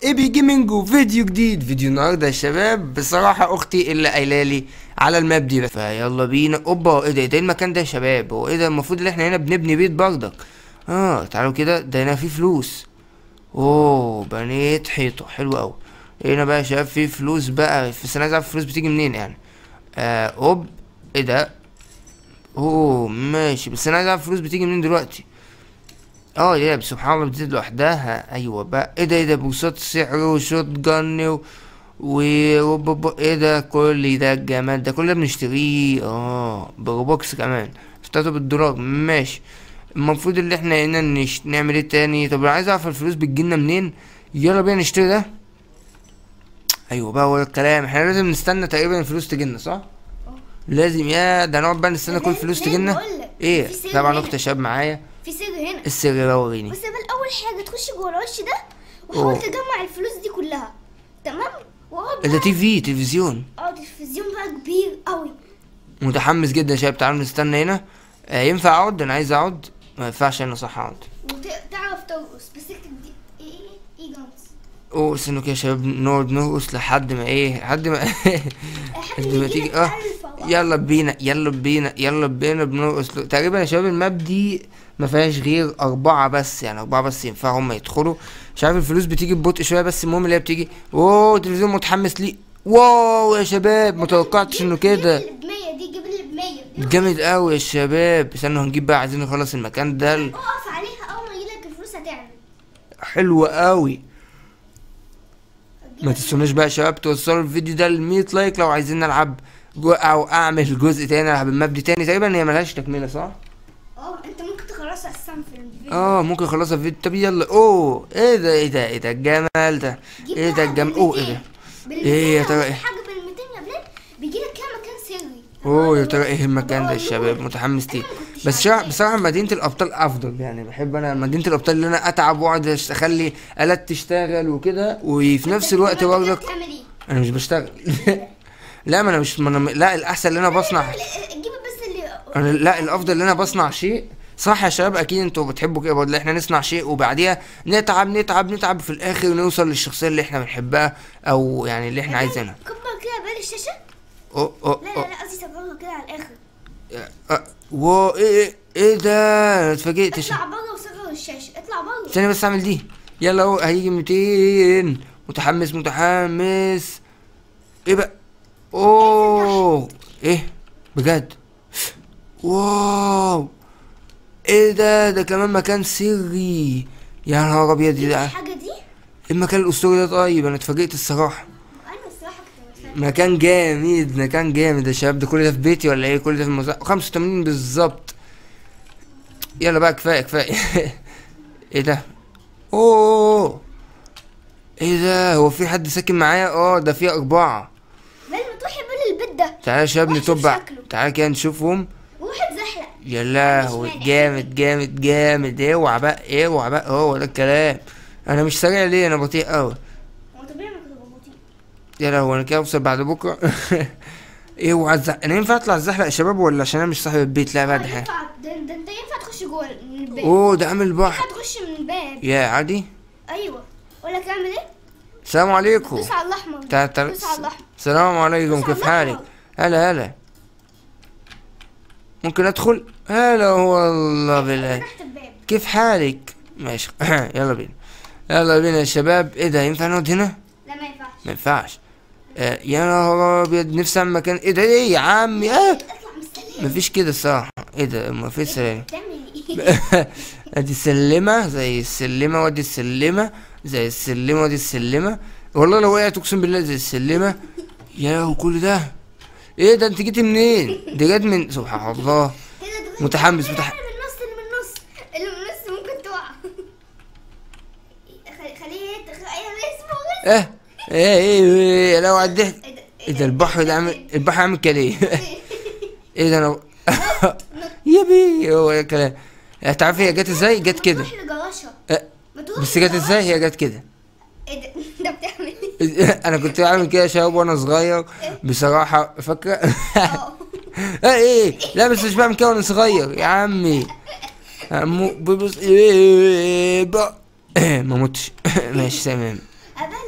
ايبي جيمنج وفيديو جديد فيديو النهارده يا شباب بصراحه اختي اللي قايله لي على الماب دي فيلا بينا اوبا ايه ده ايه المكان ده يا شباب هو ايه ده المفروض ان احنا هنا بنبني بيت برضك اه تعالوا كده ده هنا فيه فلوس اوه بنيت حيطه حلو قوي هنا بقى يا شباب في فلوس بقى بس انا عايز اعرف الفلوس بتيجي منين يعني آه اوب ايه ده اوه ماشي بس انا عايز اعرف الفلوس بتيجي منين دلوقتي اه يا سبحان الله بتزيد لوحدها ايوه بقى ايه ده ايه ده بوصات سحر وشوت جن و و وب- ايه ده كل ده الجمال ده كل ده بنشتريه اه بروبوكس كمان اشتريته بالدولار ماشي المفروض اللي احنا هنا نش... نعمل ايه تاني طب انا عايز اعرف الفلوس بتجيلنا منين يلا بينا نشتري ده ايوه بقى هو الكلام احنا لازم نستنى تقريبا الفلوس تجيلنا صح لازم يا ده نقعد بقى نستنى كل لازم- الفلوس لازم تجيلنا بقولك، ايه في سر طبعا هنا. اختي شاب معايا في سر هنا السر بقى وريني بس بقى اول حاجه تخش جوه الوش ده أوه. وحاول تجمع الفلوس دي كلها تمام واقعد ده بقى تي في تلفزيون اه تلفزيون بقى كبير قوي متحمس جدا يا شباب تعالوا نستنى هنا آه ينفع اقعد انا عايز اقعد ما ينفعش انا صح اقعد وتعرف ترقص بس اكتب دي ايه ايه ايه دانس اوه استنوا كده يا شباب نقعد نرقص لحد ما ايه لحد ما لحد ما تيجي اه يلا بينا يلا بينا يلا بينا بنرقص له. تقريبا يا شباب الماب دي ما فيهاش غير أربعة بس يعني أربعة بس ينفعوا هم يدخلوا مش عارف الفلوس بتيجي ببطء شوية بس المهم اللي هي بتيجي واو التلفزيون متحمس ليه واو يا شباب متوقعتش انه كده جيب اللي ب 100 دي جيب اللي ب 100 جامد قوي يا شباب استنوا هنجيب بقى عايزين نخلص المكان ده ال- اقف عليها اول ما يجيلك الفلوس هتعمل حلو قوي ما تنسوناش بقى يا شباب توصلوا الفيديو ده ل 100 لايك لو عايزين نلعب جو او اعمل جزء تاني العب الماب دي تاني تقريبا هي ملهاش تكمله صح؟ اه انت ممكن تخلصها اساسا في الفيديو اه ممكن اخلصها في فيديو طب يلا اوه ايه ده ايه ده ايه ده الجمال ده جيب ايه ده بقى الجمال بال اوه ايه 200. ده بال ايه يا 200 ترى لو ايه؟ في حاجه بال 200 يا بلال بيجي لك كده مكان سري اوه يا ترى ايه المكان ده يا شباب متحمس ليه بس شا- بصراحه مدينه الابطال افضل يعني بحب انا مدينه الابطال اللي انا اتعب واقعد أش- اخلي الات تشتغل وكده وفي نفس الوقت برضك بتعمل ايه؟ انا مش بشتغل لا ما انا مش ما أنا لا الاحسن اللي انا بصنع جيب بس اللي انا لا الافضل ان انا بصنع شيء صح يا شباب اكيد انتوا بتحبوا كده برضه احنا نصنع شيء وبعديها نتعب نتعب نتعب في الاخر نوصل للشخصيه اللي احنا بنحبها او يعني اللي احنا عايزينها كبر كده بال الشاشه أوه أوه لا لا أوه. لا قصدي صغرها كده على الاخر أه، واو ايه ايه ايه ده انا اتفاجئت يا شباب. اطلع بره وصغر الشاشه اطلع بره استنى بس اعمل دي يلا اهو هيجي 200 متحمس متحمس ايه بقى اوه ايه بجد واو ايه ده ده كمان مكان سري يا نهار ابيض ده الحاجه دي المكان الاسطوري ده طيب انا اتفاجئت الصراحه انا الصراحه كنت بتفاجئ. مكان جامد مكان جامد يا شباب ده كل ده في بيتي ولا ايه كل ده في المزرعه 85 بالظبط يلا بقى كفايه كفايه ايه ده اوه ايه ده هو في حد ساكن معايا اه ده في اربعه بل ما تروح بال البيت ده تعالى يا شباب وحش نتبع بشكله. تعالى كده نشوفهم واحد زحلق يا لهوي معنى جامد جامد جامد اوعى بقى اوعى بقى هو ده الكلام انا مش سريع ليه انا بطيء قوي هو طبيعي ما كنت بطيء يا لهوي انا كده اوصل بعد بكره اوعى الزح... انا ينفع اطلع الزحلق يا شباب ولا عشان انا مش صاحب البيت لا بعد حاجه ينفع ده, ده انت ينفع تخش جوه من الباب اوه ده عامل بحر ينفع تخش من الباب يا عادي ايوه اقول لك اعمل ايه السلام عليكم دوس على الاحمر تعال تعال دوس على الاحمر السلام عليكم دوس على كيف حالك الأحمر. هلا هلا ممكن ادخل هلا والله بالله تحت الباب كيف حالك ماشي يلا بينا يلا بينا يا شباب ايه ده ينفع نقعد هنا لا ما ينفعش ما ينفعش آه يا نهار ابيض نفسي اعمل مكان ايه ده ايه يا عمي اه اطلع من السلم مفيش كده الصراحه ايه ده ما فيش سلام بتعمل ايه ادي السلمه زي السلمه وادي السلمه زي السلمه وادي السلمه والله لو وقعت اقسم بالله زي السلمه يا وكل ده ايه ده انت جيت منين دي جت من سبحان الله كده تخش- متحمس، لا، لا، متح- اللي من النص اللي من النص اللي من النص ممكن تقع خلي- خليه خليه اسمه اه ايه ايه, إيه لو عديت ايه ده ايه ده البحر ده عامل البحر عامل كده ليه ايه ده انا يبي هو الكلام تعرف هي جت ازاي جت كده تروح لجراشة آه، ما تروح بس جت ازاي هي جت كده ايه ده ده بتعمل ايه انا كنت بعمل كده يا شباب وانا صغير بصراحه فاكره اه اه ايه لا بس مش بعمل كده وانا صغير يا عمي عمو ببص ايه بقى ما متش ماشي تمام ابان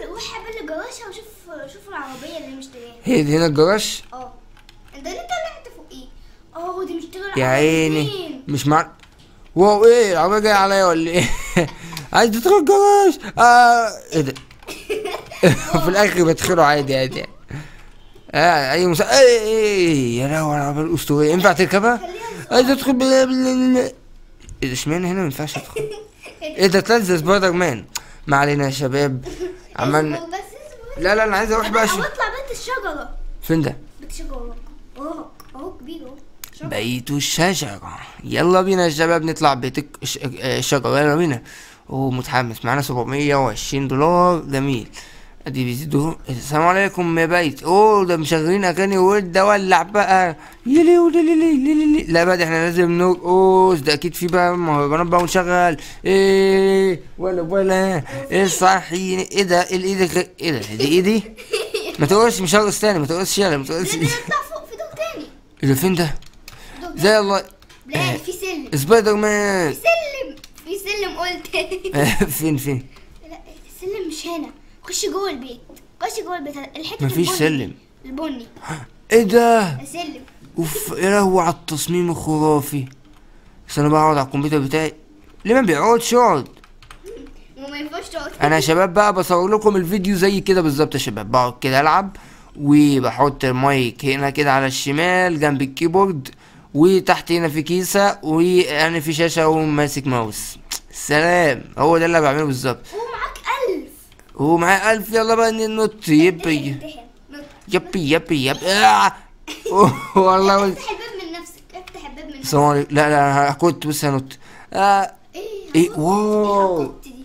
العربيه اللي مشتريها هي دي هنا الجراج اه انت ليه طلعت فوق ايه اه دي مشتريها يا عيني مش مع واو ايه العربية جاية عليا ولا ايه عايز تدخل الجراج اه ايه ده في الاخر بدخله عادي عادي يعني. اه اي مسا ايه ايه يا لهوي على العربية الاسطورية ينفع تركبها؟ عايز ادخل بلا بلا ايه ده اشمعنى هنا ما ينفعش ادخل ايه ده طلعت زي سبايدر مان ما علينا يا شباب عملنا اصبر بس اصبر لا لا انا عايز اروح بقى او شو اطلع بيت الشجره فين ده؟ بيت الشجره اهو اهو كبير اهو شجرة. بيت الشجرة يلا بينا يا شباب نطلع بيت الك- الش- آه، الشجرة يلا بينا اوه متحمس معانا 720 دولار جميل ادي بيزيدوا السلام عليكم يا بيت اوه ده مشغلين اغاني ورد ولع بقى يلي ولي لي لي لي لي لي. لا بقى ده احنا لازم نور اوه ده اكيد في بقى مهرجانات بقى ونشغل ايه ولا ولا ايه صحي ايه ده ايه الايد ايه ده دي ايدي ما تقولش مش هرقص تاني ما تقولش يلا ما تقولش لا ده نطلع فوق في دور تاني اللي فين ده دور تاني. زي الله لا في سلم سبايدر مان سلم في سلم قلت فين فين لا السلم مش هنا خش جوه البيت خش جوه البيت الحته مفيش البني. سلم. البني ايه ده ده سلم اوف يا لهوي على التصميم الخرافي بس انا بقعد على الكمبيوتر بتاعي ليه ما بيقعدش يقعد وما ينفعش تقعد انا يا شباب بقى بصور لكم الفيديو زي كده بالظبط يا شباب بقعد كده العب وبحط المايك هنا كده على الشمال جنب الكيبورد وتحت هنا في كيسة ويعني في شاشة وماسك ماوس سلام هو ده اللي أنا بعمله بالظبط ومعاك ألف ومعاه ألف يلا بقى ننط يبي امتحن. نط. يبي يبي يبي آه. أوه، والله قلت افتح الباب من نفسك افتح الباب من نفسك السلام عليكم لا لا انا كنت بس هنط آه. ايه إيه، هكنت- واو. هكنت دي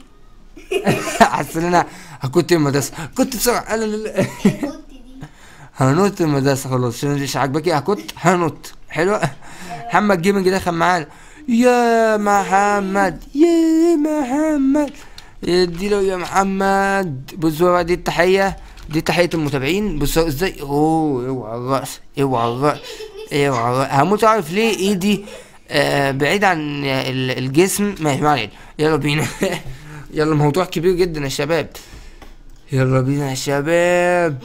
حاسس ان انا كنت المدرسه كنت بسرعه لا لا لا هكنت دي هنط المدرسه خلاص عشان مش عاجبك ايه كنت هنط حلوه محمد جيمنج دخل معانا يا محمد يا محمد اديله يا محمد بصوا بقى دي التحيه دي تحيه المتابعين بصوا ازاي اوه اوعى الراس اوعى الراس اوعى الراس هموت اعرف ليه ايدي آه بعيد عن ال- الجسم ماشي ما علينا يلا بينا يلا موضوع كبير جدا يا شباب يلا بينا يا شباب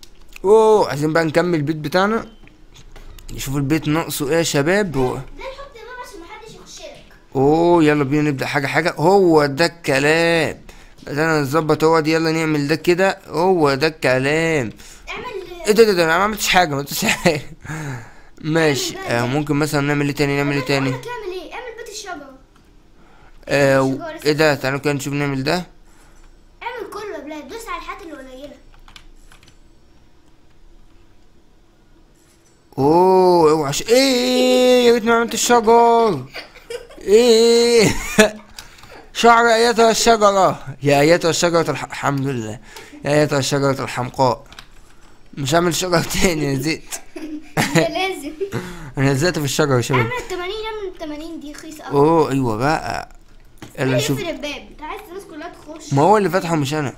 اوه عايزين بقى نكمل البيت بتاعنا نشوف البيت ناقصه ايه يا شباب و... ده نحط باب عشان محدش يخش لك اوه يلا بينا نبدأ حاجة حاجة هو ده الكلام بدأنا نظبط هو دي يلا نعمل ده كده هو ده الكلام اعمل ايه ده ده, ده انا ما عملتش حاجة ما عملتش حاجة ماشي آه ممكن مثلا نعمل ايه تاني نعمل ايه تاني اقولك اعمل ايه اعمل بيت الشجرة آه و- ايه ده تعالوا كده نشوف نعمل ده اعمل كله يا بلاد دوس على الحاجات القليلة اوه اوعى ش... ايه يا ريتني ما عملت الشجر ايه شعر ايتها الشجرة يا ايتها الشجرة الح... الحمد لله يا ايتها الشجرة الحمقاء مش هعمل شجر تاني انا زهقت ده لازم انا زهقت في الشجر يا شباب اعمل ال 80 اعمل ال 80 دي رخيصة قوي اوه ايوه بقى يلا نشوف اقفل الباب انت عايز الناس كلها تخش ما هو اللي فتحه مش انا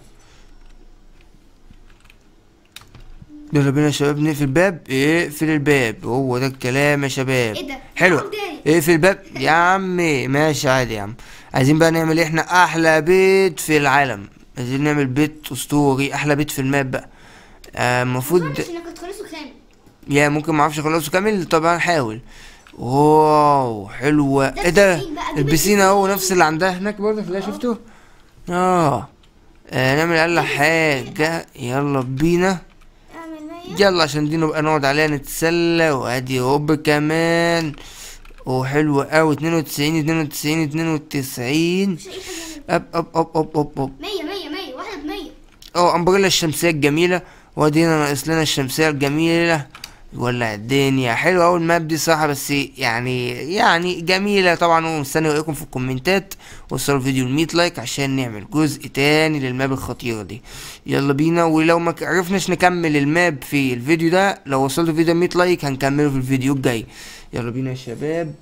يلا بينا يا شباب نقفل الباب اقفل الباب هو ده الكلام يا شباب ايه ده؟ حلو ده قدامي. اقفل الباب يا عمي ماشي عادي يا عم عايزين بقى نعمل ايه احنا احلى بيت في العالم عايزين نعمل بيت اسطوري احلى بيت في الماب بقى آه، المفروض مش انك تخلصه كامل يا ممكن ما اعرفش اخلصه كامل طبعا هحاول واو حلوه ده ايه ده البسين بقى، جيب البسين اهو نفس اللي عندها هناك برضه لا شفته اه آه، نعمل اقل حاجه يلا بينا اعمل 100 يلا عشان دي نبقى نقعد عليها نتسلى وادي هوب كمان وحلوة اوي اتنين وتسعين اتنين وتسعين اتنين وتسعين مش اي حاجة اب اب اب اب اب اب 100 100 100 واحدة ب 100 اه امبريلا الشمسية الجميلة وادينا ناقص لنا الشمسية الجميلة ولع الدنيا حلوة اوي الماب دي صراحة بس يعني يعني جميلة طبعا ومستني رأيكم في الكومنتات وصلوا الفيديو ل 100 لايك عشان نعمل جزء تاني للماب الخطيرة دي يلا بينا ولو ما ك- عرفناش نكمل الماب في الفيديو ده لو وصلت الفيديو ل 100 لايك هنكمله في الفيديو الجاي يلا بينا يا شباب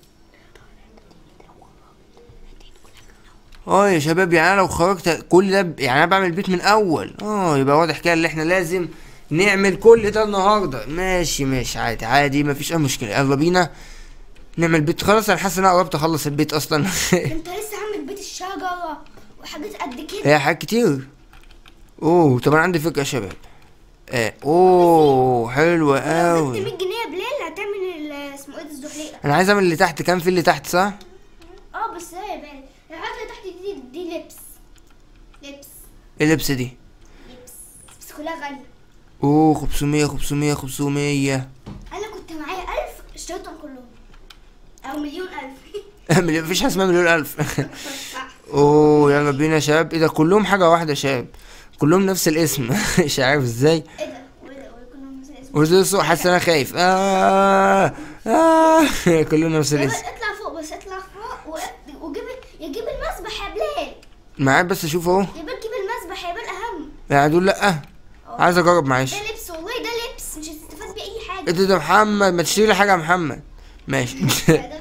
اه يا شباب يعني انا لو خرجت كل ده ب- يعني انا بعمل بيت من اول اه يبقى واضح كده ان احنا لازم نعمل كل ده النهارده ماشي ماشي عادي عادي مفيش اي مشكله يلا بينا نعمل بيت خلاص انا حاسس ان انا قربت اخلص البيت اصلا انت لسه عامل بيت الشجرة وحاجات قد كده هي حاجات كتير اوه طب انا عندي فكره يا شباب آه. اوه حلوة لو جبت قوي 100 جنيه يا بلال هتعمل ال- اسمه ايه ده الزحليقه انا عايز اعمل اللي تحت كام في اللي تحت صح اه بس هي يا بلال الحاجه اللي تحت دي دي لبس لبس ايه اللبس دي لبس بس كلها غاليه اوه 500 500 500 انا كنت معايا 1000 اشتريتهم كلهم او مليون الف مفيش حاجه اسمها مليون الف اوه يلا بينا يا شباب ايه ده كلهم حاجه واحده يا شباب كلهم نفس الاسم مش عارف ازاي ايه ده وايه ده وكلهم نفس الاسم وزوسو حاسس انا خايف آه آه كلهم نفس يا بلال الاسم اطلع فوق بس اطلع فوق و- وجيب يجيب المسبح يا بلال معايا بس اشوف اهو يا بلال جيب المسبح يا بلال اهم يعني دول لا عايز اجرب معلش ده لبس والله ده لبس مش هتستفاد بيه اي حاجه ايه ده ده محمد ما تشتري لي حاجه يا محمد ماشي ده فعلا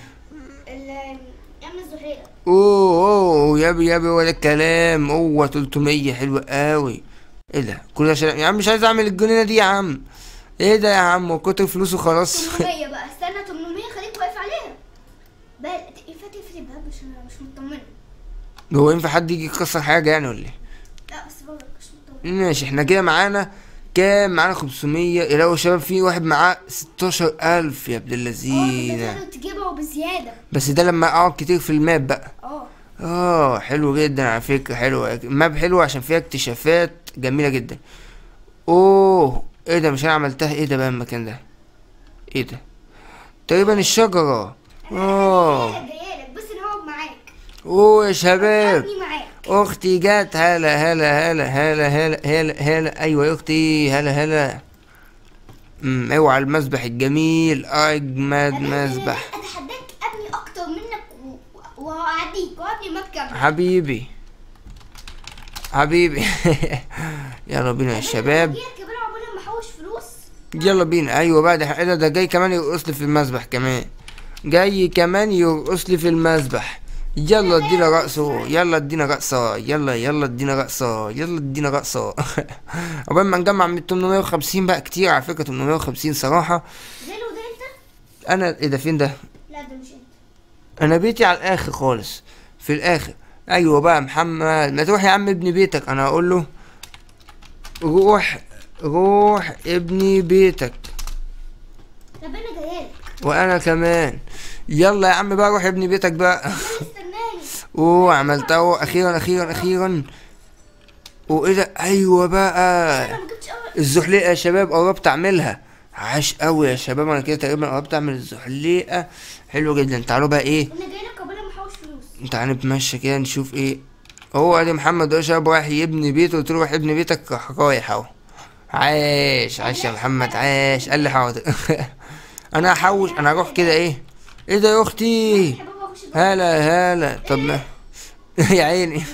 ال- يعمل الزحليقه اوه اوه يابي يابي ولا الكلام اوه 300 حلو قوي ايه ده كل ده عشان يا عم مش عايز اعمل الجنينه دي يا عم ايه ده يا عم كتر فلوسه خلاص 800 بقى استنى 800 خليك واقف عليها بقى ينفع تقفل الباب مش مش مطمنه هو ينفع حد يجي يكسر حاجه يعني ولا ايه لا بس بقولك مش مطمنه ماشي احنا كده معانا كام معانا 500 يلاقوا يا شباب في واحد معاه 16000 يا ابن اه ده اللذينه تقدر تجيبها وبزياده بس ده لما اقعد كتير في الماب بقى اه اه حلو جدا على فكرة حلو الماب حلو عشان فيها اكتشافات جميلة جدا اوه ايه ده مش انا عملتها ايه ده بقى المكان ده ايه ده تقريبا الشجرة اه جايلك جايلك بس انا هقعد معاك اوه يا شباب ابني معاك اختي جت هلا هلا هلا هلا هلا هلا هلا ايوه يا اختي هلا هلا امم اوعى المسبح الجميل اجمد مسبح اتحداك ابني اكتر منك و- وهعديك وابني ما تكمل حبيبي حبيبي يلا بينا يا شباب جيت كمان عقبال ما احوش فلوس يلا بينا ايوه بقى ده ايه ده ده جاي كمان يرقص لي في المسبح كمان جاي كمان يرقص لي في المسبح يلا ادينا رقصه يلا ادينا رقصه يلا يلا ادينا رقصه يلا ادينا رقصه عقبال ما نجمع من 850 بقى كتير على فكره 850 صراحه ده لو ده انت انا ايه ده فين ده لا ده مش انت انا بيتي على الاخر خالص في الاخر ايوه بقى محمد ما تروح يا عم ابني بيتك انا هقول له روح روح ابني بيتك طب انا جايلك وانا كمان يلا يا عم بقى روح ابني بيتك بقى استناني اوه عملتها اخيرا اخيرا اخيرا وايه ده ايوه بقى انا ما جبتش اول الزحليقه يا شباب قربت اعملها عاش قوي يا شباب انا كده تقريبا قربت اعمل الزحليقه حلو جدا تعالوا بقى ايه انا جايلك قبل ما احوش فلوس تعالى نتمشى كده نشوف ايه هو ادي محمد ده شاب رايح يبني بيته قلت له روح ابني بيتك راح رايح اهو عاش عاش يا محمد عاش قال لي حاضر انا هحوش انا هروح كده ايه ايه ده يا اختي يا بابا اخش هلا هلا طب ما يا عيني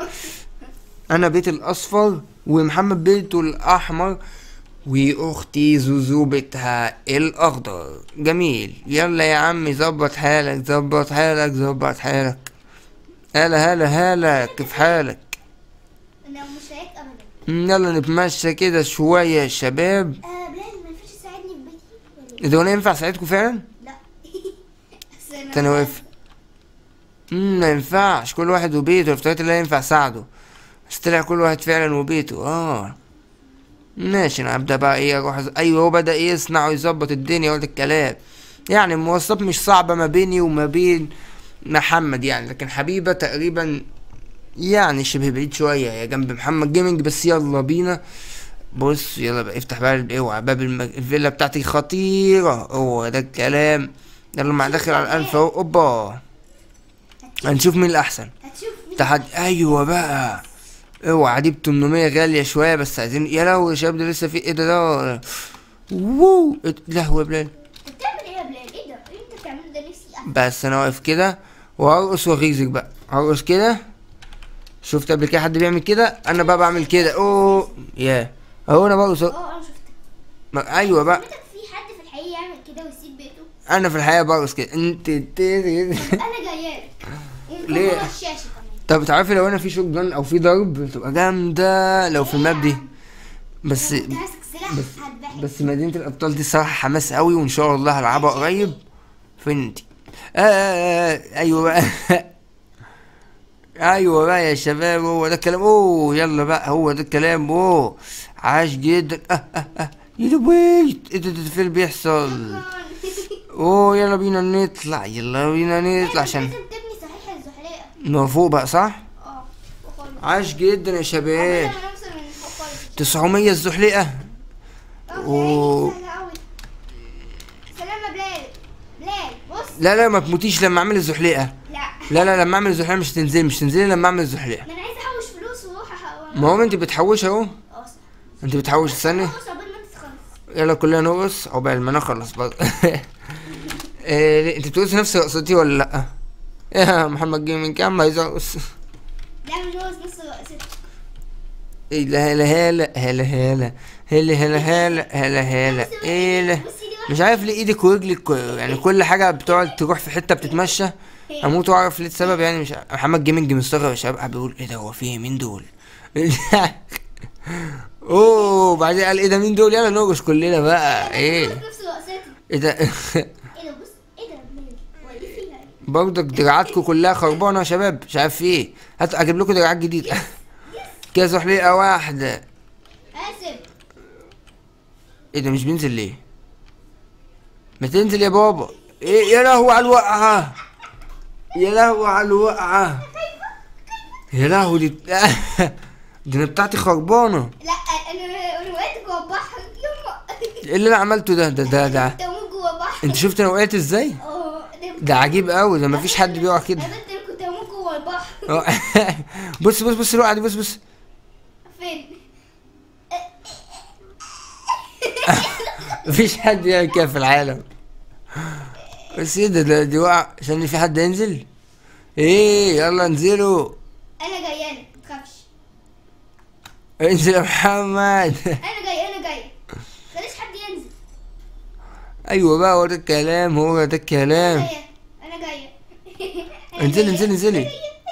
انا بيت الاصفر ومحمد بيته الاحمر واختي زوزو بيتها الاخضر جميل يلا يا عمي ظبط حالك ظبط حالك ظبط حالك هلا هلا هلا كيف حالك انا مش هيك ابدا مم، يلا نتمشى كده شوية يا شباب آه بلال ما ينفعش تساعدني في بيتي ولا إيه؟ ده انا ينفع اساعدكم فعلا لا بس أنا- انا واقف مم، ما ينفعش كل واحد وبيته افتكرت لا ينفع اساعده بس طلع كل واحد فعلا وبيته اه ماشي انا هبدا بقى ايه اروح أز... ايوه هو بدا إيه يصنع ويظبط الدنيا وده الكلام يعني المواصلات مش صعبه ما بيني وما بين محمد يعني لكن حبيبه تقريبا يعني شبه بعيد شويه يا جنب محمد جيمنج بس يلا بينا بص يلا بقى افتح بقى ال- اوعى باب المج... الفيلا بتاعتي خطيره هو ده الكلام يلا مع داخل على الالف اهو اوبا هنشوف مين الاحسن هتشوف مين تحد ايوه بقى اوعى دي ب 800 غاليه شويه بس عايزين يا لهوي يا شباب ده لسه في ايه ده ده ووو إيه ده؟ لهوي يا بلال انت بتعمل ايه يا بلال ايه ده ايه انت بتعمله ده نفسي أفهم. بس انا واقف كده وهرقص واغيظك بقى هرقص كده شفت قبل كده حد بيعمل كده انا بقى بعمل كده اوه يا اهو انا برقص أهو. اه انا شفتك ما- ايوه بقى حضرتك في حد في الحقيقه يعمل كده ويسيب بيته انا في الحقيقه برقص كده انت تيري. انا جايالك وممكن ليه؟ جوه الشاشه كمان طب تعرفي لو انا في شوت جان او في ضرب بتبقى جامده لو في الماب دي بس لو كنت ماسك سلاح هتبهدل بس مدينة الأبطال دي صراحة حماس قوي وإن شاء الله هلعبها قريب فين انتي؟ آه, آه, آه أيوة بقى ايوه بقى يا شباب هو ده الكلام اوه يلا بقى هو ده الكلام اوه عاش جدا اه اه اه يا ويت ايه ده ده ده في اللي بيحصل اوه يلا بينا نطلع يلا بينا نطلع عشان لازم تبني صحيح الزحليقة ما فوق بقى صح اه وخالص عاش جدا يا شباب عقبال ما نوصل من فوق خالص 900 الزحليقة اه أوه. سهلة أوي. سلام يا بلال بلال بص لا لا ما تموتيش لما اعمل الزحليقة لا لا لا لما اعمل الزحليقة مش تنزلي مش تنزلي لما اعمل الزحليقة ما انا عايزه احوش فلوس واروح احوش ما هو انت بتحوش اهو اه صح انت بتحوش استني احوش عقبال ما انت تخلص يلا كلنا نرقص عقبال ما نخلص برضه إيه ليه؟ انت بترقصي نفس رقصتي ولا لا يا محمد جيمنج كام عايز ارقص لا مش هو نص رقصتك ايه لا هلا هلا هلا هلا هلا هلا هلا هلا هلا ايه لا بصي دي واحدة مش عارف ليه ايدك ورجلك كو- يعني كل حاجه بتقعد تروح في حته بتتمشى اموت واعرف ليه السبب يعني مش عارف. محمد جيمنج مستغرب يا شباب قاعد بيقول ايه ده هو في مين دول اوه بعدين قال ايه ده مين دول يلا نرقص كلنا بقى ايه نفس رقصتي ايه ده ايه ده بص ايه ده يا بلال هو ايه فيها برضك دراعاتكم كلها خربانه يا شباب مش عارف في ايه هات اجيب لكم دراعات جديده كده زحليقه واحده اسف ايه ده مش بينزل ليه ما تنزل يا بابا ايه يا لهوي على الوقعه يا لهوي على الوقعه يا لهوي دي دي انا بتاعتي خربانه لا انا انا وقعت جوه البحر يما ايه اللي انا عملته ده ده ده ده كنت اموت جوه البحر انت شفت انا وقعت ازاي اه ده ده عجيب قوي ده مفيش حد بيقع كده يا بنت انا كنت اموت جوه البحر اه. بص بص بص الوقعه دي بص بص فين مفيش حد يعمل كده في العالم بس ايه ده ده دي وقع عشان في حد ينزل ايه يلا انزلوا انا جايه لك متخافش انزل يا محمد انا جاي انا جاي خليش حد ينزل ايوه بقى هو ده الكلام هو ده الكلام جايه انا جايه أنا انزلي جاية. انزلي انزلي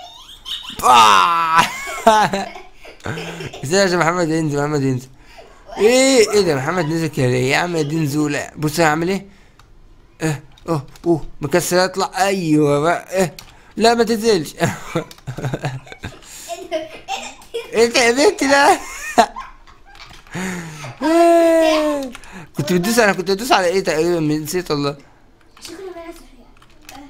آه. ازاي يا محمد ينزل محمد ينزل ايه ايه ده محمد نزل كده ليه يا عم دي نزوله بص هعمل ايه اه اه اوه مكسر يطلع ايوه بقى اه لا ما تنزلش ايه ده ايه ده ايه ده يا بنتي ده آه. كنت بتدوس انا كنت بدوس على ايه تقريبا نسيت والله شكله بقى صحيح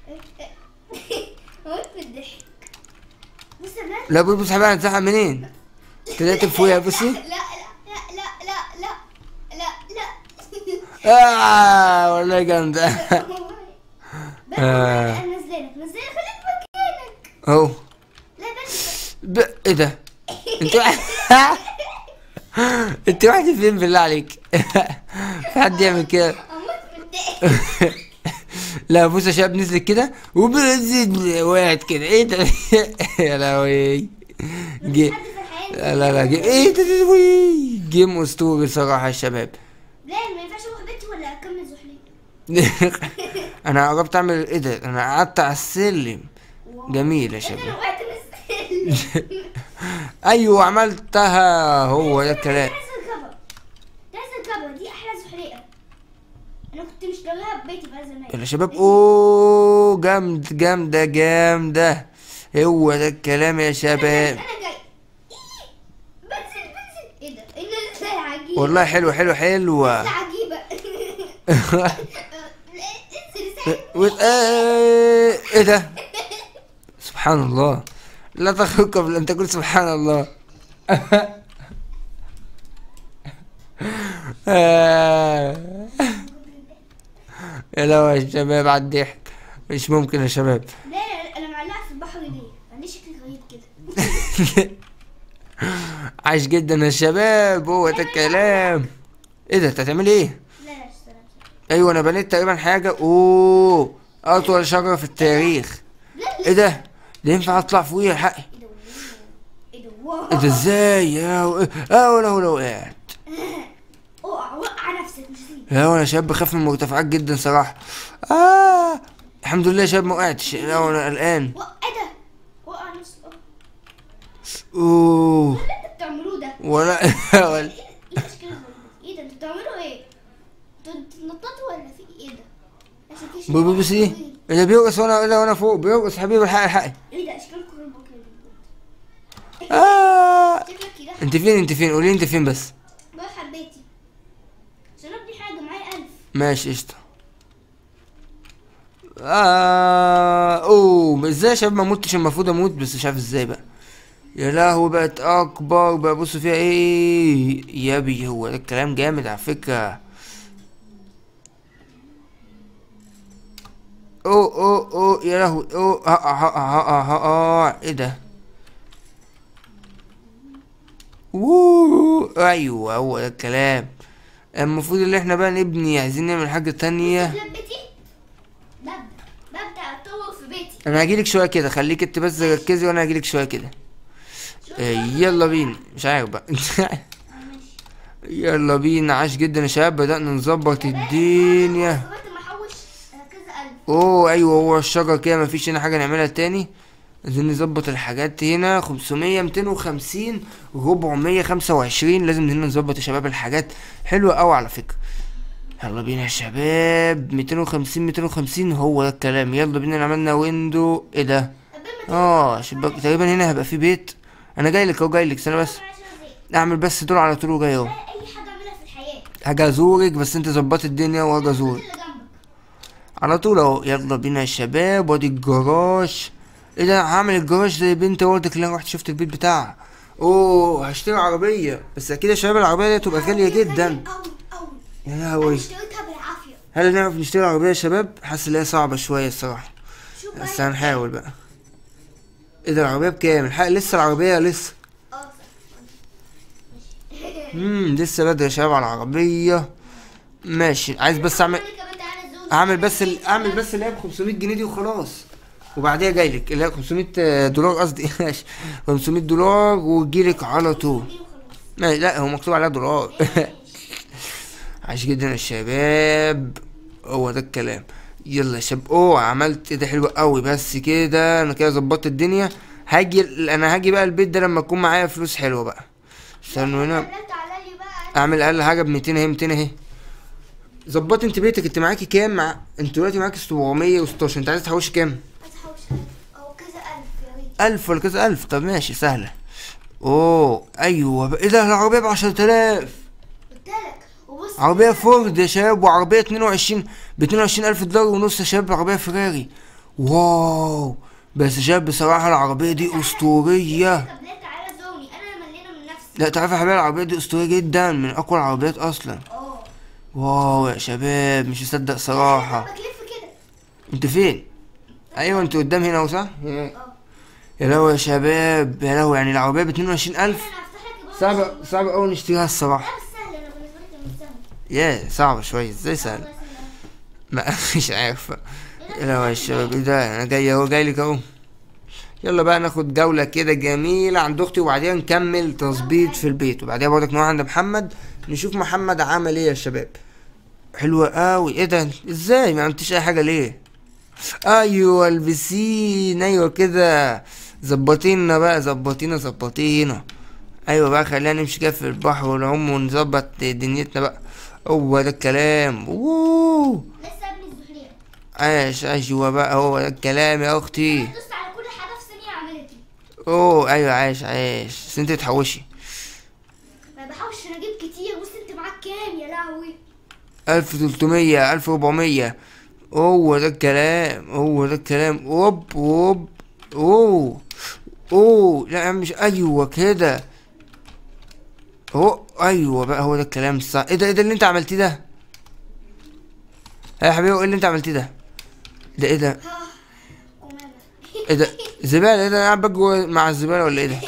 موت في الضحك بص يا بلال لا بص بص حبيبي هنزعل منين طلعت فوقيها بصي لا لا لا لا لا لا لا اه والله جامده لا آه. انا نزلك نزلك خليك مكانك اهو لا بس ب... ايه ده انت انت واحد فين بالله عليك في حد يعمل كده اموت في الضحك لا بص يا شباب نزلت كده وبنزل وقعت كده ايه ده يا لهوي جي... حد في الحياه لا لا لا جي... ايه ده ده- وي. جيم اسطوري صراحه يا شباب لا ما ينفعش اروح بيتي ولا اكمل زحليق انا قربت اعمل ايه ده انا قعدت على السلم جميل يا انت شباب لو وقعت من السلم ايوه عملتها هو ده الكلام ده الكفر ده الكفر دي احلى زحليقه انا كنت مشتريها ببيتي بقى زمان يا شباب اوه جامد جامده جامده هو ده الكلام يا شباب انا جاي إيه؟ بنزل بنزل ايه ده الناس عجيبه والله حلو حلو حلوه عجيبه انزل وت- آه، ايه ده سبحان الله لا تخرج قبل ان تقول سبحان الله آه. يا لو يا شباب على الضحك مش ممكن يا شباب لا انا معلقه في البحر ليه؟ عندي شكل غريب كده عايش جدا يا شباب هو ده الكلام ايه ده انت هتعمل ايه لا لا استنى ايوه انا بنيت تقريبا حاجه اوه اطول شجره في التاريخ لا ايه ده ده ينفع اطلع فوقيها حقي ايه ده ايه ده واو ايه ده ازاي يا و... اه ولا ولا وقعت اوعى وقع نفسك مش هسيب لا انا شاب بخاف من المرتفعات جدا صراحه اه الحمد لله يا شباب ما وقعتش لا انا قلقان وق- ايه ده وقع نص أوه. اوه ايه اللي انتوا بتعملوه ده؟ ولا ولا ايه الاشكال الغريبة دي؟ ايه ده انتوا بتعملوا ايه؟ انتوا بتنططوا ولا في ايه ده؟ عشان في ب- ب- بس ايه طويل. ايه ده بيرقص وانا لا وانا فوق بيرقص حبيبي الحقي الحقي ايه ده اشكالكم غريبة كده آه. شكلك كده انت فين انت فين قولي انت فين بس بروح على بيتي عشان ابني حاجه معايا ألف ماشي قشطة آه اوه ازاي يا شباب ما متش المفروض اموت بس مش عارف ازاي بقى يا لهوي بقت اكبر بقى بصوا فيها ايه يابي هو ده الكلام جامد على فكرة اوه اوه اوه يا لهوي اوه ها ها ها ها ها ها ايه ده اوه ايوه هو ده الكلام المفروض ان احنا بقى نبني عايزين نعمل حاجة تانية شكلك بيتي ببدأ ببدأ اتطور في بيتي انا هجيلك شويه كده خليك انت بس ركزي وانا هجيلك شويه كده آه، يلا بينا مش عارف بقى ماشي يلا بينا عاش جدا يا شباب بدأنا نظبط الدنيا قررت ما احوش آه، كذا ألف اوه ايوه هو الشجر كده مفيش هنا حاجه نعملها تاني عايزين نظبط الحاجات هنا 500 250 425 لازم هنا نظبط يا شباب الحاجات حلوه قوي على فكره يلا بينا يا شباب 250 250 هو ده الكلام يلا بينا عملنا ويندو ايه ده قبل ما اه شباك تقريبا هنا هيبقى في بيت انا جاي لك اهو جاي لك استنى بس تعمل عشان زي اعمل بس دول على طول وجاي اهو لا اي حاجه اعملها في الحياه هاجي ازورك بس انت ظبطت الدنيا وهاجي ازورك اللي جنبك على طول اهو يلا بينا يا شباب وادي الجراج ايه ده هعمل الجراج زي بنت والدك اللي انا رحت شفت البيت بتاعها اوه هشتري عربيه بس اكيد يا شباب العربيه دي هتبقى غاليه جدا قوي قوي يا انا لهوي اشتريتها بالعافيه هل نعرف نشتري عربيه يا شباب حاسس ان هي صعبه شويه الصراحه شوف بقى بس هنحاول بقى ايه ده العربيه بكام الحق لسه العربيه لسه اه صح. ماشي امم لسه بدري يا شباب على العربيه ماشي عايز بس اعمل كمان تعالى زوم. اعمل بس ال... اعمل بس اللي هي ب 500 جنيه دي وخلاص وبعديها جاي لك اللي هي 500 دولار قصدي ماشي 500 دولار وتجيلك على طول دي وخلاص. ما لا هو مكتوب عليها دولار عاش جدا يا شباب هو ده الكلام يلا يا شباب اوه عملت ايه ده حلو قوي بس كده انا كده ظبطت الدنيا هاجي انا هاجي بقى البيت ده لما اكون معايا فلوس حلوه بقى استنوا هنا لا تعالى لي بقى اعمل اقل حاجه ب 200 اهي 200 اهي ظبطي انت بيتك انت معاكي كام مع... انت دلوقتي معاكي 716 انت عايز تحوشي كام عايز احوش ألف او كذا ألف يا ريت ألف ولا كذا ألف طب ماشي سهلة اوه ايوه بقى- ايه ده العربية ب 10000 قلت لك وبص عربية فورد يا شباب وعربية 22 ب 22 ألف دولار ونص يا شباب عربية فيراري واو بس يا شباب بصراحة العربية دي أسطورية طب ليه تعالى زوني انا مليانه من نفسي لا تعرف يا حبايبي العربية دي أسطورية جدا من أقوى العربيات أصلا اه واو يا شباب مش مصدق صراحة بتلف كده انت فين ايوه انت قدام هنا اهو صح يا اه يا لهوي يا شباب يا لهوي يعني العربيه ب 22000 انا هفتح لك الباب صعبه صعبه قوي نشتريها الصراحه لا بس سهل انا بالنسبه لي كان سهل يا صعبه شويه ازاي سهل الله يسلمك. ما مش عارف يا لهوي يا شباب ايه ده انا جاي اهو جاي لك اهو يلا بقى ناخد جولة كده جميلة عند اختي وبعديها نكمل تظبيط في البيت وبعديها برضك نروح عند محمد نشوف محمد عمل ايه يا شباب حلوة قوي ايه ده ازاي ما عملتش اي حاجة ليه ايوه البسين ايوه كده ظبطينا بقى ظبطينا ظبطينا ايوه بقى خلينا نمشي كده في البحر ونعوم ونظبط دنيتنا بقى هو ده الكلام اوه لسه ابني الزحليق عاش ايوه بقى هو ده الكلام يا اختي دوست على كل حاجه في ثانيه عملت لي اوه ايوه عاش عاش بس انت تحوشي ما بحاولش انا اجيب كتير بص انت معاك كام يا لهوي الف تلتمية الف ربعمية هو ده الكلام هو ده الكلام اوب اوب اوه اوه لا يا عم مش ايوه كده اوه ايوه بقى هو ده الكلام الصح ايه ده ايه ده اللي انت عملتيه ده يا حبيبي ايه اللي انت عملتيه ده ده ايه ده ها قمامه ايه ده زبالة ايه ده انا قاعد بجوه مع الزبالة ولا ايه ده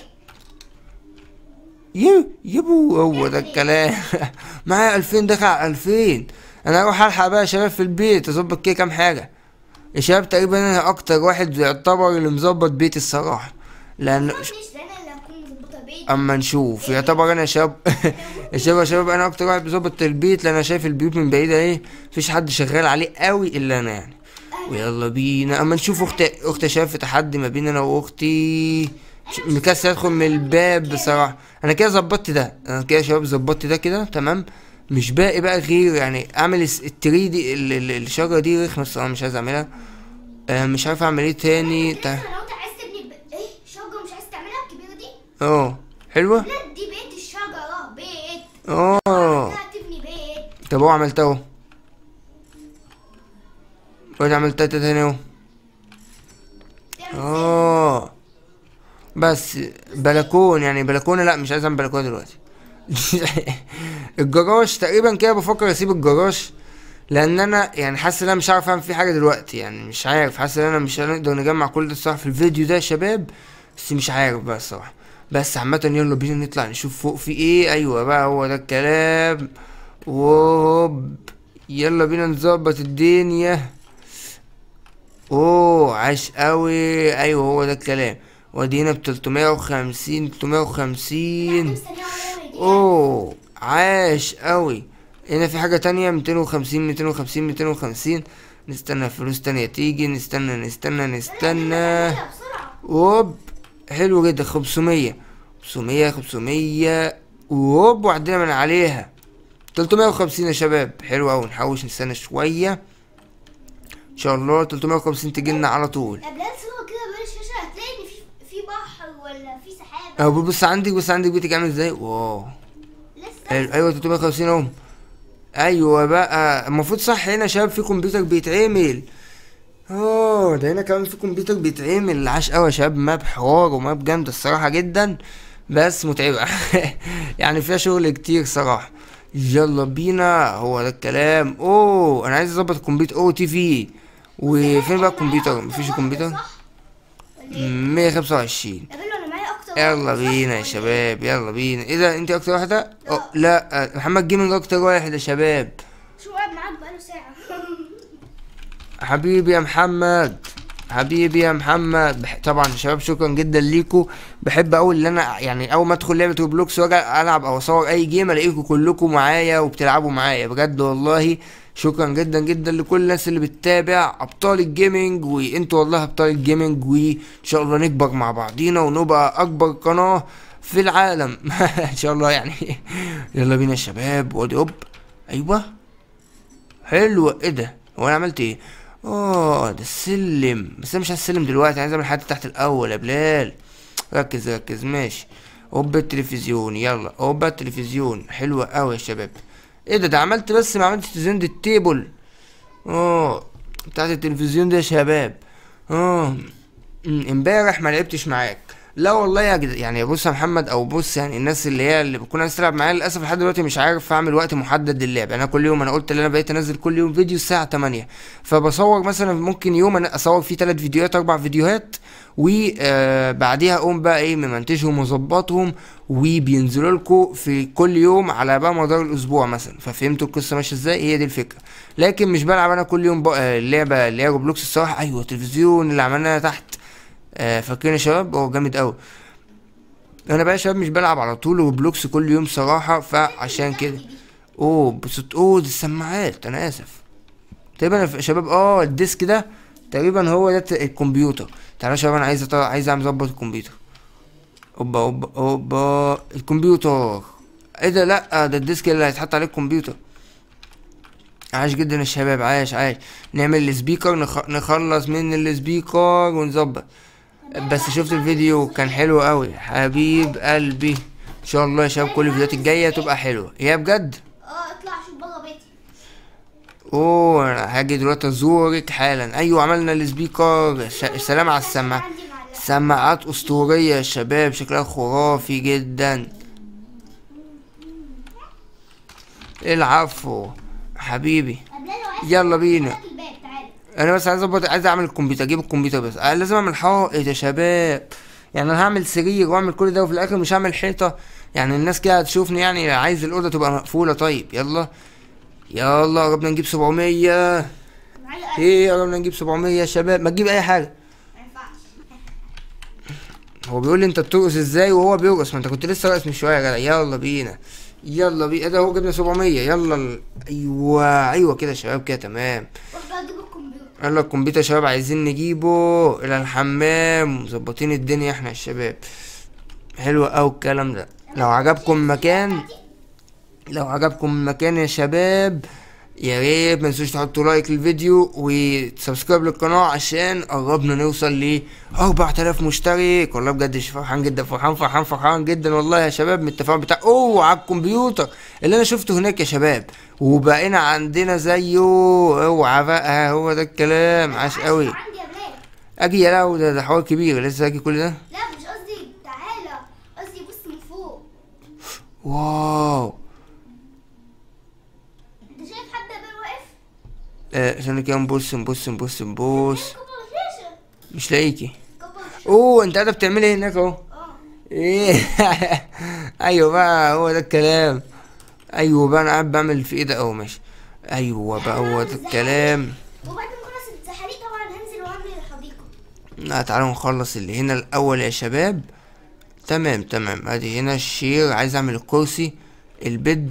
يو يبو هو ده الكلام معايا الفين دخل على الفين انا اروح الحق بقى يا شباب في البيت اظبط كده كام حاجة يا شباب تقريبا انا اكتر واحد يعتبر اللي مظبط بيتي الصراحة لان مش انا اللي هكون مظبطه بيتي اما نشوف يعتبر انا شاب يا شباب يا شباب انا اكتر واحد بظبط البيت لان انا شايف البيوت من بعيد ايه مفيش حد شغال عليه قوي الا انا يعني ويلا بينا اما نشوف اخت اخت شايف في تحدي ما بين انا واختي ش- مكسر ادخل من الباب بصراحه انا كده ظبطت ده انا كده يا شباب ظبطت ده كده تمام مش باقي بقى غير يعني اعمل الس- التري دي ال- ال- الشجره دي رخمه الصراحه مش عايز اعملها آه، مش عارف اعمل ايه تاني لسه تا- لو انت عايز تبني ب... ايه شجره مش عايز تعملها الكبيره دي اه حلوة لا دي بيت الشجرة بيت اه لا تبني بيت طب هو عملتها اهو وادي عملتها تاني اهو تعمل اه بس بلكون يعني بلكونه لا مش عايز اعمل بلكونه دلوقتي الجراج تقريبا كده بفكر اسيب الجراج لان انا يعني حاسس ان انا مش عارف اعمل فيه حاجه دلوقتي يعني مش عارف حاسس ان انا مش هنقدر نجمع كل ده الصراحه في الفيديو ده يا شباب بس مش عارف بقى الصراحه بس عامه يلا بينا نطلع نشوف فوق في ايه ايوه بقى هو ده الكلام وهوب يلا بينا نظبط الدنيا اوه عاش قوي ايوه هو ده الكلام ودينا ب 350 350 مستنيه ولا يجي اوه عاش قوي هنا في حاجة تانية 250 250 250 نستنى فلوس تانية تيجي نستنى نستنى نستنى بسرعة ووب حلو جدا 500 500 500 ووب وعدينا من عليها 350 يا شباب حلو قوي نحوش نستنى شوية ان شاء الله 350 تجيلنا على طول قبلها صورة كده بين الشاشة هتلاقي ان في في بحر ولا في سحاب اهو بص عندك بص عندك بيتك عامل ازاي واو لسه حلو ايوه 350 اهو ايوه بقى المفروض صح هنا يا شباب في كمبيوتر بيتعمل اه ده هنا كمان في كمبيوتر بيتعمل عاش قوي يا شباب ماب حوار وماب جامده الصراحه جدا بس متعبه يعني فيها شغل كتير صراحه يلا بينا هو ده الكلام اوه انا عايز اظبط الكمبيوتر اوه تي في وفين بقى الكمبيوتر مفيش كمبيوتر صح؟ ولا ايه؟ 125 يا بيلو انا معايا اكتر يلا واحد، صح بينا يا ولا شباب يلا بينا ايه ده انت اكتر واحده أو لا آه، محمد جيمنج اكتر واحد يا شباب إيه؟ شو قاعد معاك بقاله ساعة حبيبي يا محمد حبيبي يا محمد بح... طبعا يا شباب شكرا جدا ليكو بحب اول ان انا يعني اول ما ادخل لعبه روبلوكس واجي العب او اصور اي جيم الاقيكم كلكم معايا وبتلعبوا معايا بجد والله شكرا جدا جدا لكل الناس اللي بتتابع ابطال الجيمنج وانتوا والله ابطال الجيمنج وان شاء الله نكبر مع بعضينا ونبقى اكبر قناه في العالم ان شاء الله يعني يلا بينا يا شباب وادي اوب ايوه حلوة ايه ده هو انا عملت ايه اه ده السلم بس انا مش على السلم دلوقتي عايز اعمل حاجة تحت الاول يا بلال ركز ركز ماشي هوبا التلفزيون يلا هوبا التلفزيون حلوة اوي يا شباب ايه ده ده عملت بس ما عملتش تزند التيبل اه بتاعت التلفزيون ده يا شباب اه أمم، امبارح ما لعبتش معاك لا والله يا جد يعني بص يا محمد او بص يعني الناس اللي هي اللي بتكون عايز تلعب معايا للاسف لحد دلوقتي مش عارف اعمل وقت محدد للعب انا كل يوم انا قلت ان انا بقيت انزل كل يوم فيديو الساعه 8 فبصور مثلا ممكن يوم انا اصور فيه 3 فيديوهات اربع فيديوهات وبعديها اقوم بقى ايه ممنتجهم ومظبطهم وبينزلوا لكم في كل يوم على بقى مدار الاسبوع مثلا ففهمتوا القصه ماشيه ازاي هي دي الفكره لكن مش بلعب انا كل يوم بقى اللعبه اللي هي روبلوكس الصراحه ايوه التلفزيون اللي عملناه تحت آه فاكرين يا شباب هو جامد قوي انا بقى يا شباب مش بلعب على طول روبلوكس كل يوم صراحه فعشان كده اوه بصوت اوه دي السماعات انا اسف تقريبا يا شباب اه الديسك ده تقريبا هو ده الكمبيوتر تعالوا يا شباب انا عايز أطلع- عايز اعمل اظبط الكمبيوتر اوبا اوبا اوبا الكمبيوتر ايه ده لا ده الديسك اللي هيتحط عليه الكمبيوتر عاش جدا يا شباب عاش عاش نعمل السبيكر نخ... نخلص من السبيكر ونظبط بس شفت الفيديو كان حلو قوي حبيب قلبي ان شاء الله يا شباب كل الفيديوهات الجايه تبقى حلوه يا بجد اه اطلع شوف بره بيتي اوه انا هاجي دلوقتي ازورك حالا ايوه عملنا السبيكر ش... سلام على السماعه عندي معلقة سماعات اسطوريه يا شباب شكلها خرافي جدا العفو حبيبي قبلها لو عايز يلا بينا. فتح الباب تعالى انا بس عايز اظبط عايز اعمل الكمبيوتر اجيب الكمبيوتر بس أنا لازم اعمل حائط يا شباب يعني انا هعمل سرير واعمل كل ده وفي الاخر مش هعمل حيطه يعني الناس كده هتشوفني يعني عايز الاوضه تبقى مقفوله طيب يلا يلا قربنا نجيب 700 معلقة ايه قربنا نجيب 700 يا شباب ما تجيب اي حاجه ما ينفعش هو بيقول لي انت بترقص ازاي وهو بيرقص ما انت كنت لسه راقص من شويه يا جدع يلا بينا يلا بينا ايه ده هو جبنا 700 يلا ال... ايوه ايوه كده يا شباب كده تمام روح بقى جيب الكمبيوتر يلا الكمبيوتر يا شباب عايزين نجيبه الى الحمام مظبطين الدنيا احنا يا شباب حلو اوي الكلام ده لو عجبكم المكان لو عجبكم المكان يا شباب يا ريت ما تنسوش تحطوا لايك للفيديو وسبسكرايب للقناه عشان قربنا نوصل ل 4000 مشترك والله بجد فرحان جدا فرحان فرحان فرحان جدا والله يا شباب من التفاعل بتاع اوه على الكمبيوتر اللي انا شفته هناك يا شباب وبقينا عندنا زيه اوعى بقى هو ده الكلام عاش قوي عندي يا بلال اجي يا لهوي ده, ده حوار كبير لسه اجي كل ده لا مش قصدي تعالى قصدي بص من فوق واو انت شايف حد يا بلال واقف آه، ثانية كده نبص نبص نبص نبص كبر الشاشه مش لاقيكي كبر الشاشه اوه انت قاعدة بتعملي ايه هناك اهو اه ايه ايوه بقى هو ده الكلام ايوه بقى انا قاعد بعمل في ايه ده اهو ماشي ايوه بقى هو ده الكلام وبعد ما نخلص الزحاليق طبعا هنزل واعمل الحديقه لا تعالوا نخلص اللي هنا الاول يا شباب تمام تمام ادي هنا الشير عايز اعمل الكرسي البيد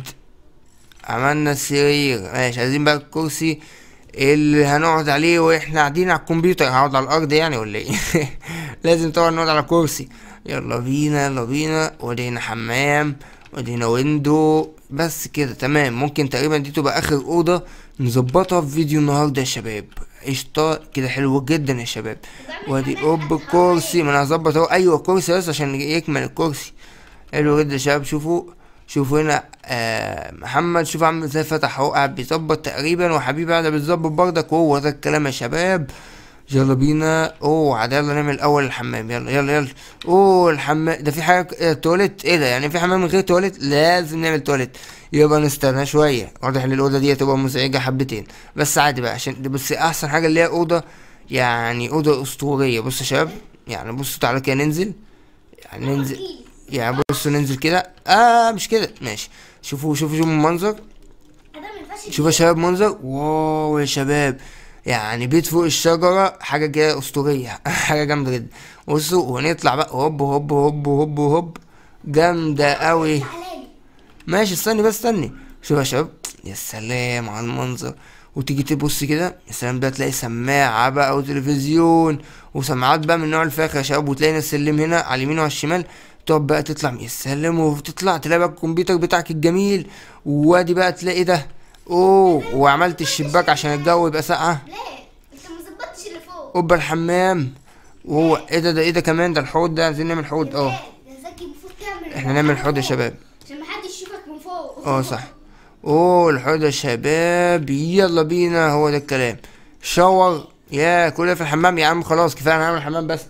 عملنا السرير ماشي عايزين بقى الكرسي اللي هنقعد عليه واحنا قاعدين على الكمبيوتر هقعد على الارض يعني ولا ايه لازم طبعا نقعد على كرسي يلا بينا يلا بينا وادي هنا حمام وادي هنا ويندو بس كده تمام ممكن تقريبا دي تبقى اخر اوضه نظبطها في فيديو النهارده يا شباب قشطه كده حلو جدا يا شباب وادي اوب الكرسي ما انا هظبط اهو ايوه الكرسي بس عشان يكمل الكرسي حلو جدا يا شباب شوفوا شوفوا هنا آه محمد شوف عامل ازاي فتح اهو قاعد بيظبط تقريبا وحبيبي قاعد بيظبط بردك وهو ده الكلام يا شباب يلا بينا اوه عاد يلا نعمل اول الحمام يلا يلا يلا اوه الحمام ده في حاجه آه، تواليت ايه ده يعني في حمام من غير تواليت لازم نعمل تواليت يبقى نستنى شويه واضح ان الاوضه دي هتبقى مزعجه حبتين بس عادي بقى عشان دي بص احسن حاجه اللي هي اوضه يعني اوضه اسطوريه بص يا شباب يعني بصوا تعالى كده ننزل يعني ننزل يعني بصوا ننزل كده اه مش كده ماشي شوفوا شوفوا شوفوا المنظر ده ما ينفعش شوفوا يا شباب منظر واو يا شباب يعني بيت فوق الشجرة حاجة كده أسطورية حاجة جامدة جدا بصوا ونطلع بقى هوب هوب هوب هوب هوب جامدة أوي تعالى ماشي استني بس استني شوف يا شباب يا سلام على المنظر وتيجي تبص كده يا سلام ده تلاقي سماعة بقى وتلفزيون وسماعات بقى من نوع الفاخر يا شباب وتلاقي ناس سلم هنا على اليمين وعلى الشمال تقعد بقى تطلع يا سلام وتطلع تلاقي بقى الكمبيوتر بتاعك الجميل وادي بقى تلاقي ده اوه وعملت الشباك عشان الجو يبقى ساقعة ليه انت ما ظبطتش اللي فوق اوبا الحمام وهو ايه ده ده ايه ده كمان ده الحوض ده عايزين نعمل حوض اه يا زكي المفروض تعمل احنا نعمل حوض يا شباب عشان محدش يشوفك من فوق اه صح اوه الحوض يا شباب يلا بينا هو ده الكلام شاور يا كل ده في الحمام يا عم خلاص كفايه انا هعمل حمام بس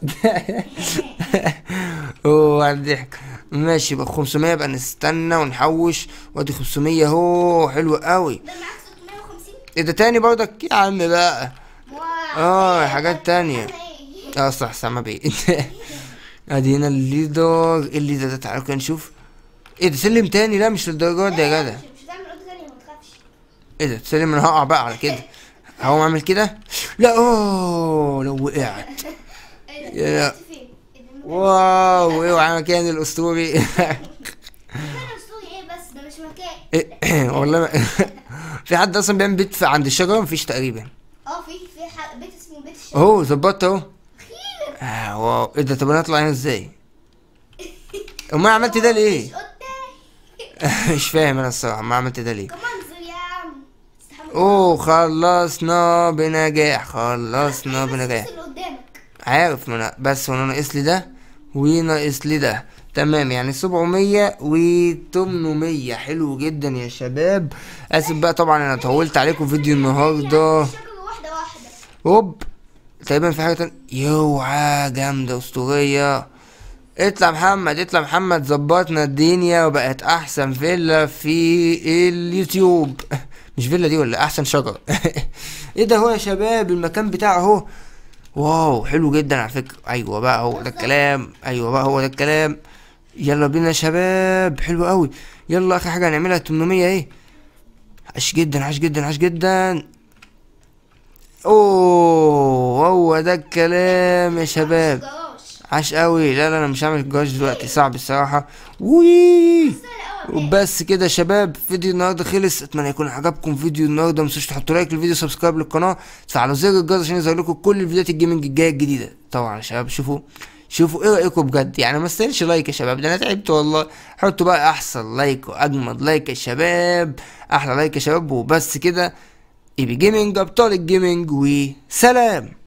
اوه على الضحك ماشي يبقى 500 يبقى نستنى ونحوش وادي 500 اهو حلو قوي ده معاك 650 ايه ده تاني برضك يا عم بقى واو. اه إيه، حاجات ده- تانية ده إيه؟ اه صح سامع بيه ادي هنا الليدر إيه الليدر ده تعالوا كده نشوف ايه ده سلم تاني لا مش للدرجات دي يا جدع مش مش هتعمل اوضه تانية ما تخافش ايه ده تسلم انا هقع بقى على كده هقوم اعمل كده لا اوه لو وقعت ايه يا- ده كنت فين؟ إيه ده المكان- واو ايه وعلى مكان الاسطوري مكان اسطوري ايه بس ده مش مكان إيه، والله ما... في حد اصلا بيعمل بيت في عند الشجره مفيش تقريبا اه في في ح- بيت اسمه بيت الشباب اهو ظبطت اهو اخيرا آه واو ايه ده طب انا اطلع هنا ازاي امال عملت ده ليه مش قدام مش فاهم انا الصراحه ما عملت ده ليه كمان انزل يا عم استحمل اوه خلصنا بنجاح خلصنا بنجاح بص اللي قدامك عارف ما انا بس وانا ناقص لي ده وناقص لي ده تمام يعني 700 و 800 حلو جدا يا شباب اسف بقى طبعا انا طولت عليكم فيديو النهارده الشجرة واحدة واحدة هوب تقريبا في حاجه تانية يوعى جامده اسطوريه اطلع محمد اطلع محمد ظبطنا الدنيا وبقت احسن فيلا في اليوتيوب مش فيلا دي ولا احسن شجره ايه ده هو يا شباب المكان بتاعه اهو واو حلو جدا على فكره ايوه بقى هو ده الكلام ايوه بقى هو ده الكلام يلا بينا يا شباب حلو قوي يلا اخر حاجه هنعملها 800 ايه عاش جدا عاش جدا عاش جدا اوه هو ده الكلام يا شباب جراج عاش قوي لا لا انا مش هعمل جراج دلوقتي صعب الصراحه وي السنة الأول وبس كده يا شباب فيديو النهارده خلص اتمنى يكون عجبكم فيديو النهارده متنسوش تحطوا لايك للفيديو سبسكرايب للقناه تفعلوا زر الجرس عشان يظهر لكم كل الفيديوهات الجيمنج الجايه الجديده طبعا يا شباب شوفوا شوفوا ايه رايكم بجد يعني ما استاهلش لايك يا شباب ده انا تعبت والله حطوا بقى احسن لايك واجمد لايك يا شباب احلى لايك يا شباب وبس كده ايبي جيمنج ابطال الجيمنج وسلام